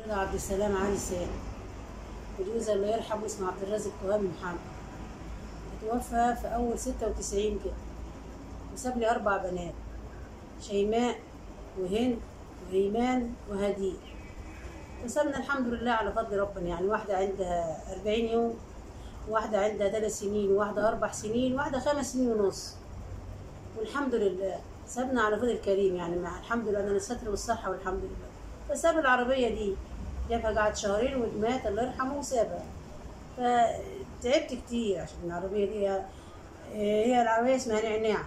رضا عبد السلام علي سالم وجوزي الله يرحمه اسمه عبد الرازق كهام محمد اتوفى في أول ستة وتسعين كده وساب لي أربع بنات شيماء وهند وإيمان وهدير وسابنا الحمد لله على فضل ربنا يعني واحدة عندها أربعين يوم واحدة عندها ثلاث سنين واحدة أربع سنين واحدة خمس سنين ونص والحمد لله سابنا على فضل الكريم يعني مع الحمد لله أنا الستر والصحة والحمد لله فساب العربية دي جابها قعد شهرين ومات الله يرحمه وسابها فتعبت كتير عشان العربية دي هي العربية اسمها نعناع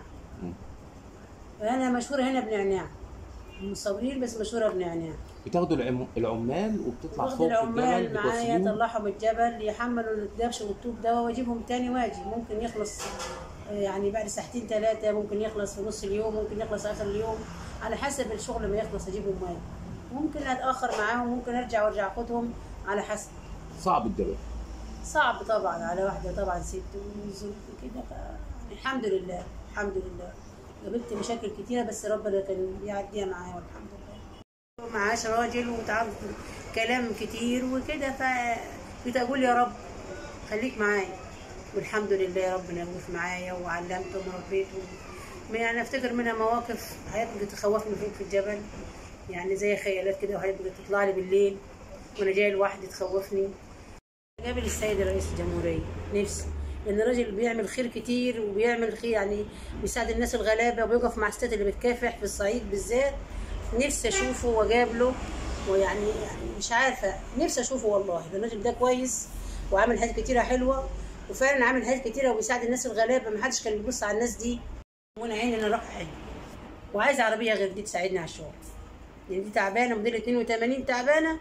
فأنا مشهورة هنا بنعناع مصورين بس مشهورة بنعناع بتاخدوا العم... العمال وبتطلع باخد فوق في العمال الجبل معايا بتوصلوهم اطلعهم الجبل يحملوا الدبش والطوب ده واجيبهم تاني واجي ممكن يخلص آه، يعني بعد ساعتين ثلاثة ممكن يخلص في نص اليوم ممكن يخلص آخر اليوم على حسب الشغل ما يخلص أجيبهم واجي ممكن أتأخر معاهم ممكن أرجع وأرجع أخدهم على حسب صعب الجبل صعب طبعا على واحدة طبعا ست وظروف كده الحمد لله الحمد لله قابلت مشاكل كتيرة بس ربنا كان بيعديها معايا والحمد لله معاش راجل وتعرف كلام كتير وكده فكنت أقول يا رب خليك معايا والحمد لله ربنا يوقف معايا وعلمته وربيته يعني افتكر منها مواقف هيبقى تخوفني فوق في الجبل يعني زي خيالات كده وهيبقى تطلع لي بالليل وانا جاي لوحدي تخوفني قابل السيد رئيس الجمهورية نفسي لأن الراجل بيعمل خير كتير وبيعمل خير يعني بيساعد الناس الغلابة وبيقف مع الستات اللي بتكافح في الصعيد بالذات نفسي أشوفه وأقابله ويعني يعني مش عارفة نفسي أشوفه والله الراجل ده كويس وعامل حاجات كتيرة حلوة وفعلا عامل حاجات كتيرة وبيساعد الناس الغلابة محدش كان بيبص على الناس دي وأنا عيني أنا أروح حاجة وعايزة عربية غير دي تساعدني على الشغل يعني دي تعبانه موديل 82 تعبانه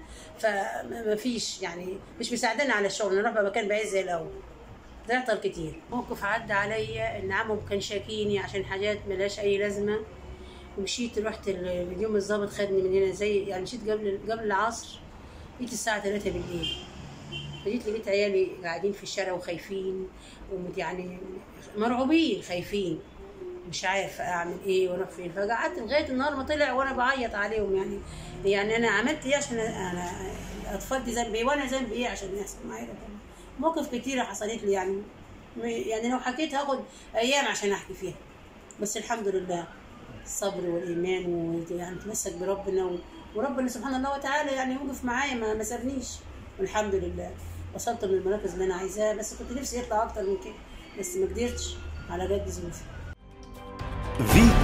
فمفيش يعني مش مساعدانا على الشغل نروح بقى مكان بعيد زي الاول تعطل كتير موقف عدى عليا ان عمو كان شاكيني عشان حاجات ملهاش اي لازمه ومشيت رحت ال- اليوم الظابط خدني من هنا زي يعني مشيت قبل قبل العصر جيت الساعه 3 بالليل فجيت لقيت عيالي قاعدين في الشارع وخايفين ومت- يعني مرعوبين خايفين مش عارفه اعمل ايه واروح فين فقعدت لغايه النهار ما طلع وانا بعيط عليهم يعني يعني انا عملت ايه عشان انا الاطفال دي ذنبي ايه وانا ذنبي ايه عشان يحصل معايا ده كله؟ مواقف كتيره حصلت لي يعني يعني لو حكيت هاخد ايام عشان احكي فيها بس الحمد لله الصبر والايمان ويعني تمسك بربنا و- وربنا سبحانه الله وتعالى يعني وقف معايا ما ما سابنيش والحمد لله وصلت من المراكز اللي انا عايزاها بس كنت نفسي يطلع اكتر من كده بس ما قدرتش على قد ظروفي فيتو